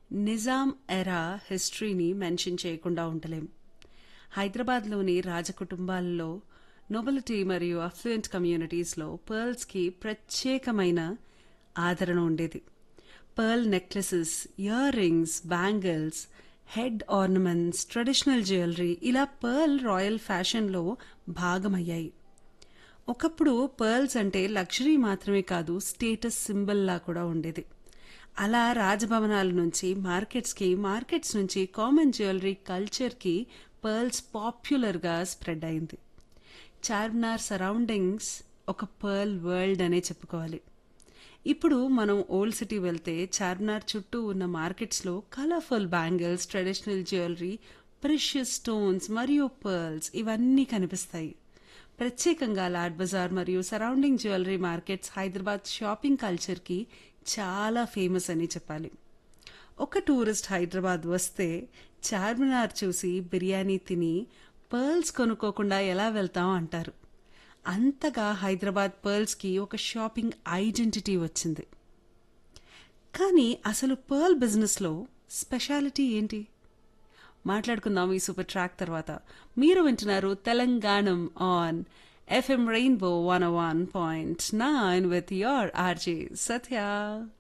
నిజాం ఎరా హిస్టరీని మెన్షన్ చేయకుండా ఉండలేం హైదరాబాద్లోని రాజకుటుంబాల్లో నొబిలిటీ మరియు అఫ్లుయెంట్ కమ్యూనిటీస్లో పర్ల్స్కి ప్రత్యేకమైన ఆదరణ ఉండేది pearl necklaces earrings bangles head ornaments traditional jewellery ఇలా పర్ల్ రాయల్ ఫ్యాషన్లో భాగమయ్యాయి ఒకప్పుడు పర్ల్స్ అంటే లగ్జరీ మాత్రమే కాదు స్టేటస్ సింబల్లా కూడా ఉండేది అలా రాజభవనాల నుంచి మార్కెట్స్కి మార్కెట్స్ నుంచి కామన్ జ్యువెలరీ కల్చర్కి పర్ల్స్ పాపులర్గా స్ప్రెడ్ అయింది చార్మినార్ సరౌండింగ్స్ ఒక పర్ల్ వరల్డ్ అనే చెప్పుకోవాలి ఇప్పుడు మనం ఓల్డ్ సిటీ వెళ్తే చార్మినార్ చుట్టూ ఉన్న మార్కెట్స్లో colourful bangles traditional jewellery precious stones మరియు పర్ల్స్ ఇవన్నీ కనిపిస్తాయి ప్రత్యేకంగా లాడ్ బజార్ మరియు surrounding jewellery markets Hyderabad shopping కల్చర్కి చాలా ఫేమస్ అని చెప్పాలి ఒక టూరిస్ట్ హైదరాబాద్ వస్తే చార్మినార్ చూసి బిర్యానీ తిని పర్ల్స్ కొనుక్కోకుండా ఎలా వెళ్తాం అంటారు అంతగా హైదరాబాద్ పర్ల్స్కి ఒక షాపింగ్ ఐడెంటిటీ వచ్చింది కానీ అసలు పర్ల్ బిజినెస్లో స్పెషాలిటీ ఏంటి మాట్లాడుకుందాం ఈ సూపర్ ట్రాక్ తర్వాత మీరు వింటున్నారు తెలంగాణం on FM rainbow one one point nine with your RJ Satya